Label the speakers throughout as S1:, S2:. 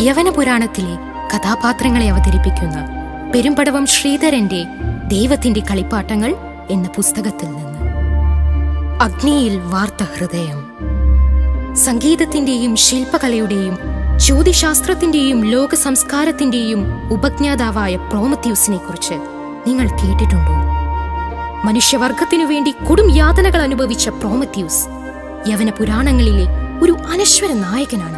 S1: യവന പുരാണത്തിലെ കഥാപാത്രങ്ങളെ അവതരിപ്പിക്കുന്ന പെരുമ്പടവം ശ്രീധരന്റെ ദൈവത്തിന്റെ കളിപ്പാട്ടങ്ങൾ എന്ന പുസ്തകത്തിൽ നിന്ന് അഗ്നിയിൽ വാർത്ത ഹൃദയം സംഗീതത്തിന്റെയും ശില്പകലയുടെയും ജ്യോതിശാസ്ത്രത്തിന്റെയും ലോക സംസ്കാരത്തിന്റെയും ഉപജ്ഞാതാവായ പ്രോമത്യൂസിനെ കുറിച്ച് നിങ്ങൾ കേട്ടിട്ടുണ്ടോ മനുഷ്യവർഗത്തിനു വേണ്ടി കൊടും യാതനകൾ അനുഭവിച്ച പ്രോമത്യൂസ് യവന പുരാണങ്ങളിലെ ഒരു അനശ്വര നായകനാണ്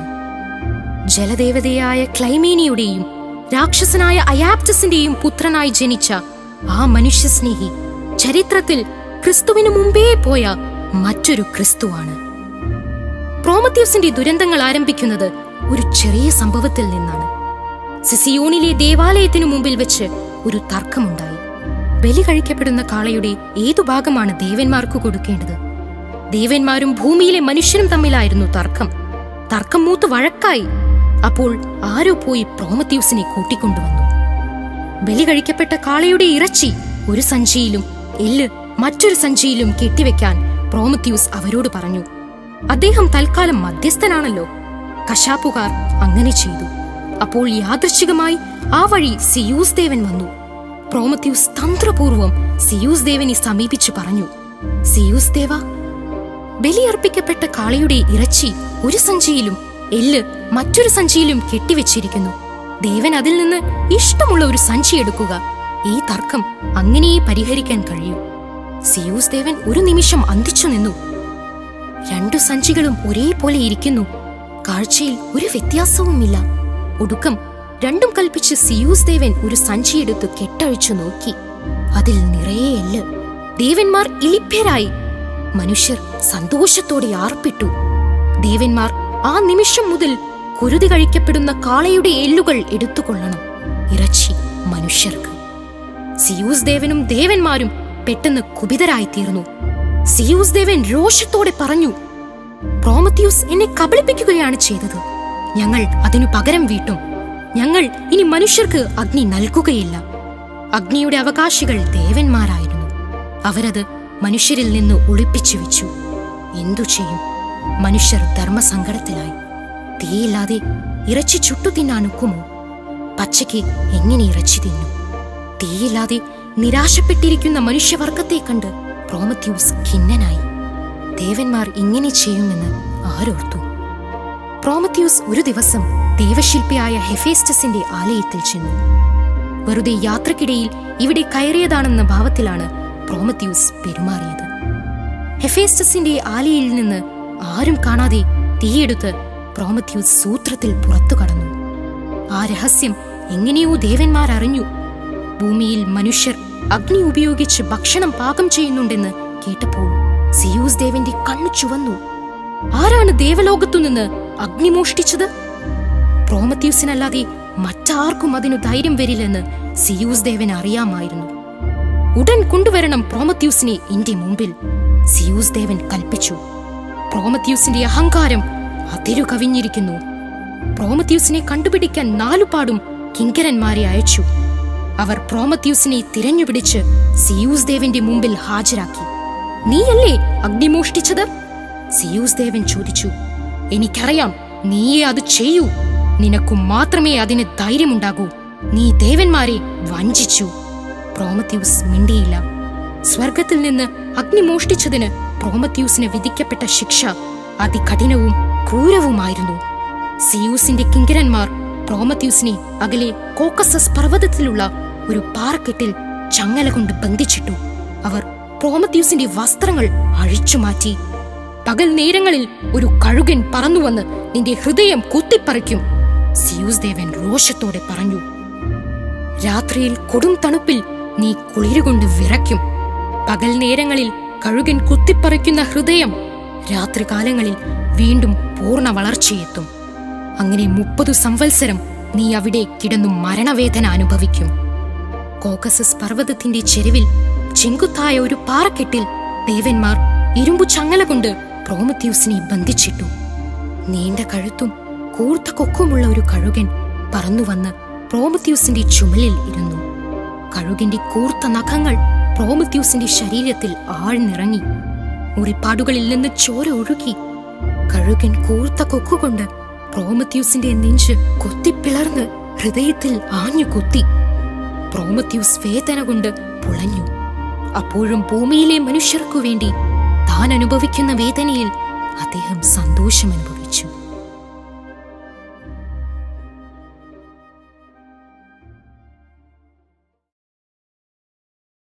S1: ജലദേവതയായ ക്ലൈമേനിയുടെയും രാക്ഷസനായ അയാപ്റ്റസിന്റെയും പുത്രനായി ജനിച്ച ആ മനുഷ്യസ്നേഹി ചരിത്രത്തിൽ ക്രിസ്തുവിനു മുമ്പേ പോയ മറ്റൊരു ക്രിസ്തുവാണ് പ്രോമത്യൂസിന്റെ ദുരന്തങ്ങൾ ആരംഭിക്കുന്നത് ഒരു ചെറിയ സംഭവത്തിൽ നിന്നാണ് സിസിയോണിലെ ദേവാലയത്തിനു മുമ്പിൽ വെച്ച് ഒരു തർക്കമുണ്ടായി ബലി കഴിക്കപ്പെടുന്ന കാളയുടെ ഏതു ഭാഗമാണ് ദേവന്മാർക്ക് കൊടുക്കേണ്ടത് ദേവന്മാരും ഭൂമിയിലെ മനുഷ്യരും തമ്മിലായിരുന്നു തർക്കം തർക്കം മൂത്ത് വഴക്കായി അപ്പോൾ ആരോ പോയി പ്രോമത്യൂസിനെ കൂട്ടിക്കൊണ്ടുവന്നു ബലി കഴിക്കപ്പെട്ട കാളയുടെ ഇറച്ചി ഒരു സഞ്ചിയിലും എല്ല് മറ്റൊരു സഞ്ചിയിലും കെട്ടിവെക്കാൻ പ്രോമത്യൂസ് അവരോട് പറഞ്ഞു അദ്ദേഹം തൽക്കാലം മധ്യസ്ഥനാണല്ലോ കശാപ്പുകാർ അങ്ങനെ ചെയ്തു അപ്പോൾ യാദൃച്ഛികമായി ആ വഴി സിയൂസ് ദേവൻ വന്നു പ്രോമത്യൂസ് തന്ത്രപൂർവം സിയൂസ് ദേവനെ സമീപിച്ചു പറഞ്ഞു സിയൂസ് ദേവ ബലിയർപ്പിക്കപ്പെട്ട കാളയുടെ ഇറച്ചി ഒരു സഞ്ചിയിലും എല്ല് മറ്റൊരു സഞ്ചിയിലും കെട്ടിവെച്ചിരിക്കുന്നു ദേവൻ അതിൽ നിന്ന് ഇഷ്ടമുള്ള ഒരു സഞ്ചി എടുക്കുക ഈ തർക്കം അങ്ങനെയേ പരിഹരിക്കാൻ കഴിയൂ സിയൂസ് ദേവൻ ഒരു നിമിഷം അന്തിച്ചു നിന്നു രണ്ടു സഞ്ചികളും ഒരേപോലെ ഇരിക്കുന്നു കാഴ്ചയിൽ ഒരു വ്യത്യാസവുമില്ല ഒടുക്കം രണ്ടും കൽപ്പിച്ച് സിയൂസ് ദേവൻ ഒരു സഞ്ചിയെടുത്ത് കെട്ടഴിച്ചു നോക്കി അതിൽ നിറയെ എല്ല് ദേവന്മാർ ഇളിഭ്യരായി മനുഷ്യർ സന്തോഷത്തോടെ ആർപ്പിട്ടു ദേവന്മാർ ആ നിമിഷം മുതൽ കുരുതി കഴിക്കപ്പെടുന്ന കാളയുടെ എല്ലുകൾ എടുത്തുകൊള്ളണം ഇറച്ചി മനുഷ്യർക്ക് സിയൂസ് ദേവനും ദേവന്മാരും പെട്ടെന്ന് കുപിതരായി തീർന്നു സിയൂസ് ദേവൻ രോഷത്തോടെ പറഞ്ഞു പ്രോമത്യൂസ് എന്നെ കബളിപ്പിക്കുകയാണ് ചെയ്തത് ഞങ്ങൾ അതിനു പകരം വീട്ടും ഞങ്ങൾ ഇനി മനുഷ്യർക്ക് അഗ്നി നൽകുകയില്ല അഗ്നിയുടെ അവകാശികൾ ദേവന്മാരായിരുന്നു അവരത് മനുഷ്യരിൽ നിന്ന് ഒളിപ്പിച്ചു വെച്ചു എന്തു ചെയ്യും മനുഷ്യർ ധർമ്മസങ്കടത്തിലായി തീയില്ലാതെ ഇറച്ചി ചുട്ടു തിന്നാനൊക്കുമോ പച്ചയ്ക്ക് എങ്ങനെ ഇറച്ചി തിന്നും തീയില്ലാതെ നിരാശപ്പെട്ടിരിക്കുന്ന മനുഷ്യവർഗത്തെ കണ്ട് പ്രോമത്യൂസ് ഖിന്നനായി ദേവന്മാർ ഇങ്ങനെ ചെയ്യുമെന്ന് ആരോർത്തു പ്രോമത്യൂസ് ഒരു ദിവസം ദേവശില്പിയായ ഹെഫേസ്റ്റസിന്റെ ആലയത്തിൽ ചെന്നു വെറുതെ യാത്രക്കിടയിൽ ഇവിടെ കയറിയതാണെന്ന ഭാവത്തിലാണ് പ്രോമത്യൂസ് പെരുമാറിയത് ഹെഫേസ്റ്റസിന്റെ ആലയിൽ നിന്ന് ആരും കാണാതെ തീയെടുത്ത് പ്രോമത്യൂസ് സൂത്രത്തിൽ പുറത്തു കടന്നു ആ രഹസ്യം എങ്ങനെയോ ദേവന്മാർ അറിഞ്ഞു ഭൂമിയിൽ മനുഷ്യർ അഗ്നി ഉപയോഗിച്ച് ഭക്ഷണം പാകം ചെയ്യുന്നുണ്ടെന്ന് കേട്ടപ്പോൾ സിയൂസ് ദേവന്റെ കണ്ണു ചുവന്നു ആരാണ് ദേവലോകത്തു നിന്ന് അഗ്നി മോഷ്ടിച്ചത് പ്രോമത്യൂസിനല്ലാതെ മറ്റാർക്കും അതിനു ധൈര്യം വരില്ലെന്ന് സിയൂസ് ദേവൻ അറിയാമായിരുന്നു ഉടൻ കൊണ്ടുവരണം പ്രോമത്യൂസിനെ എന്റെ മുമ്പിൽ സിയൂസ് ദേവൻ കൽപ്പിച്ചു പ്രോമത്യൂസിന്റെ അഹങ്കാരം അതിരു കവിഞ്ഞിരിക്കുന്നു പ്രോമത്യൂസിനെ കണ്ടുപിടിക്കാൻ നാലുപാടും കിങ്കരന്മാരെ അയച്ചു അവർ പ്രോമത്യൂസിനെ തിരഞ്ഞുപിടിച്ച് സിയൂസ് ദേവന്റെ മുമ്പിൽ ഹാജരാക്കി നീയല്ലേ അഗ്നി മോഷ്ടിച്ചത് സിയൂസ് ദേവൻ ചോദിച്ചു എനിക്കറിയാം നീയേ അത് ചെയ്യൂ നിനക്കു മാത്രമേ അതിന് ധൈര്യമുണ്ടാകൂ നീ ദേവന്മാരെ വഞ്ചിച്ചു പ്രോമത്യൂസ് മിണ്ടിയില്ല സ്വർഗത്തിൽ നിന്ന് അഗ്നി മോഷ്ടിച്ചതിന് പ്രോമത്യൂസിന് വിധിക്കപ്പെട്ട ശിക്ഷ അതികഠിനവും ക്രൂരവുമായിരുന്നു സിയൂസിന്റെ കിങ്കരന്മാർ പ്രോമത്യൂസിനെ അകലെ കോക്കസസ് പർവ്വതത്തിലുള്ള ഒരു പാറക്കെട്ടിൽ ചങ്ങല കൊണ്ട് ബന്ധിച്ചിട്ടു അവർ പ്രോമത്യൂസിന്റെ വസ്ത്രങ്ങൾ അഴിച്ചുമാറ്റി പകൽ നേരങ്ങളിൽ ഒരു കഴുകൻ പറന്നുവന്ന് നിന്റെ ഹൃദയം കുത്തിപ്പറിക്കും സിയൂസ് ദേവൻ രോഷത്തോടെ പറഞ്ഞു രാത്രിയിൽ കൊടും തണുപ്പിൽ നീ കുളിരുകൊണ്ട് വിറയ്ക്കും പകൽ നേരങ്ങളിൽ കഴുകൻ കുത്തിപ്പറിക്കുന്ന ഹൃദയം രാത്രികാലങ്ങളിൽ വീണ്ടും പൂർണ്ണ വളർച്ചയെത്തും അങ്ങനെ മുപ്പതു സംവത്സരം നീ അവിടെ കിടന്നു മരണവേദന അനുഭവിക്കും കോക്കസസ് പർവ്വതത്തിന്റെ ചെരുവിൽ ചെങ്കുത്തായ ഒരു പാറക്കെട്ടിൽ ദേവന്മാർ ഇരുമ്പു ചങ്ങല കൊണ്ട് പ്രോമത്യൂസിനെ ബന്ധിച്ചിട്ടു നീണ്ട കഴുത്തും കൂർത്ത കൊക്കുമുള്ള ഒരു കഴുകൻ പറന്നുവന്ന് പ്രോമത്യൂസിന്റെ ചുമലിൽ ഇരുന്നു കഴുകിന്റെ കൂർത്ത നഖങ്ങൾ പ്രോമത്യൂസിന്റെ ശരീരത്തിൽ ആഴ്ന്നിറങ്ങി മുറിപ്പാടുകളിൽ നിന്ന് ചോര ഒഴുകി കഴുകൻ കൂർത്ത കൊക്കുകൊണ്ട് പ്രോമത്യൂസിന്റെ നെഞ്ച് കൊത്തിപ്പിളർന്ന് ഹൃദയത്തിൽ ആഞ്ഞു കുത്തി പ്രോമത്യൂസ് വേദന കൊണ്ട് പുളഞ്ഞു അപ്പോഴും ഭൂമിയിലെ മനുഷ്യർക്കു വേണ്ടി താൻ അനുഭവിക്കുന്ന വേദനയിൽ അദ്ദേഹം സന്തോഷം അനുഭവിച്ചു